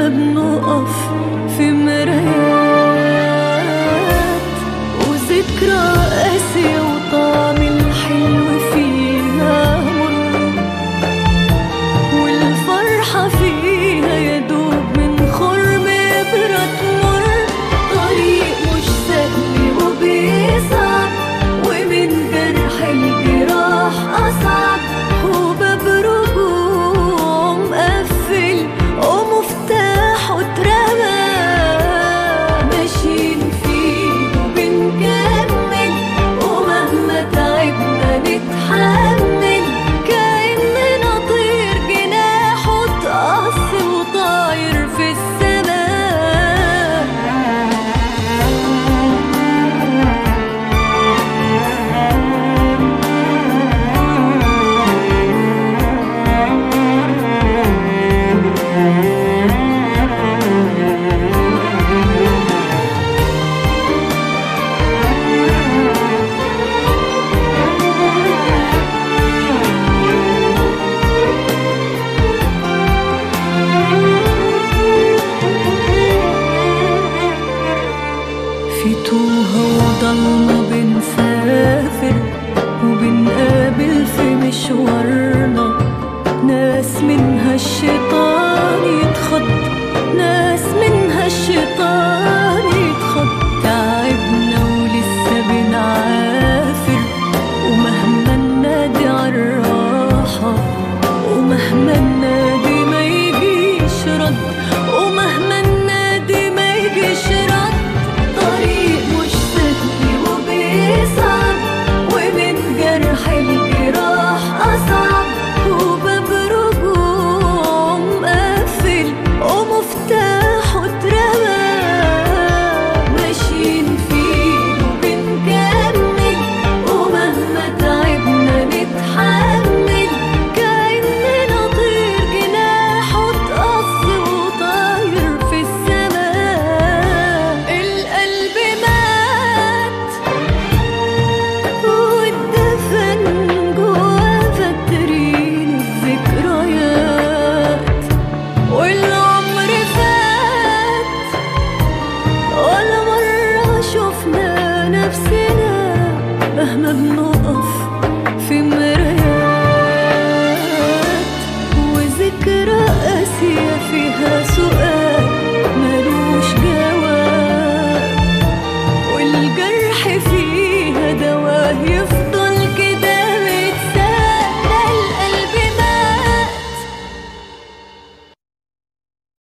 مهما بنقف في مرايات وذكرى قاسية وطعم الحلو فيها مر والفرحة فيها يدوب من خرم إبرة تمر طريق مش سهل وبيصعب ومن جرح الجراح أصعب وباب رجوع مقفل ومفتاحه اترمى ماشيين فيه وبنكمل ومهما تعبنا نتحمل كأننا طير جناحه اتقص وطاير في السماء في توها وضلمة بنسافر وبنقابل في مشوارنا ناس منها الشيطان يتخض ناس منها الشيطان يتخض تعبنا ولسه بنعافر ومهما ننادي عالراحة ومهما ننادي ما يجيش رد ومهما ننادي ما يجيش رد طريق مش سهل وبيصعب ومن جرح الجراح أصعب وباب رجوع مقفل ومفتاحه اترمى ماشيين فيه وبنكمل ومهما تعبنا نتحمل كأننا طير جناحه اتقص وطاير في السماء القلب مات والدفن جوا فاترين الذكريات والعمر فات ولا مرة شفنا نفسنا مهما بنقف